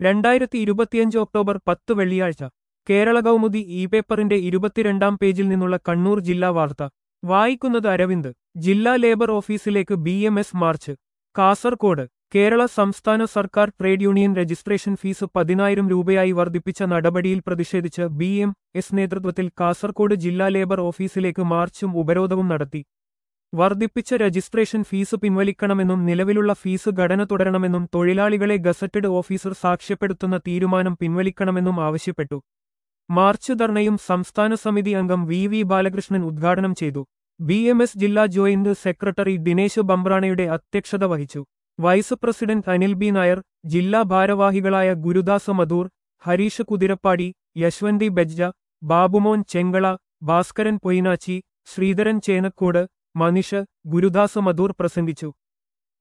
രണ്ടായിരത്തി ഇരുപത്തിയഞ്ച് ഒക്ടോബർ പത്ത് വെള്ളിയാഴ്ച കേരള കൗമുദി ഇ പേപ്പറിന്റെ ഇരുപത്തിരണ്ടാം പേജിൽ നിന്നുള്ള കണ്ണൂർ ജില്ലാ വാർത്ത വായിക്കുന്നത് അരവിന്ദ് ജില്ലാ ലേബർ ഓഫീസിലേക്ക് B M S march Kasaragod Kerala സംസ്ഥാന സർക്കാർ ട്രേഡ് യൂണിയൻ രജിസ്ട്രേഷൻ ഫീസ് പതിനായിരം രൂപയായി വർദ്ധിപ്പിച്ച നടപടിയിൽ പ്രതിഷേധിച്ച് ബി എം എസ് നേതൃത്വത്തിൽ കാസർകോട് ജില്ലാ ലേബർ ഓഫീസിലേക്ക് മാർച്ചും ഉപരോധവും നടത്തി വർദ്ധിപ്പിച്ച രജിസ്ട്രേഷൻ ഫീസ് പിൻവലിക്കണമെന്നും നിലവിലുള്ള ഫീസ് ഘടന തുടരണമെന്നും തൊഴിലാളികളെ ഗസറ്റഡ് ഓഫീസർ സാക്ഷ്യപ്പെടുത്തുന്ന തീരുമാനം പിൻവലിക്കണമെന്നും ആവശ്യപ്പെട്ടു മാർച്ച് ധർണയും സംസ്ഥാന സമിതി അംഗം വി വി ബാലകൃഷ്ണൻ ഉദ്ഘാടനം ചെയ്തു ബി എം എസ് ജില്ലാ ജോയിന്റ് സെക്രട്ടറി ദിനേശ് ബംബ്രാണയുടെ അധ്യക്ഷത വഹിച്ചു vice president Anil B Nair ജില്ലാ ഭാരവാഹികളായ ഗുരുദാസ മധൂർ ഹരീഷ് കുതിരപ്പാടി യശ്വന്തി ബെജ്ജ ബാബുമോൻ ചെങ്കള ഭാസ്കരൻ പൊയിനാച്ചി ശ്രീധരൻ ചേനക്കോട് മനിഷ് ഗുരുദാസ മധൂർ പ്രസംഗിച്ചു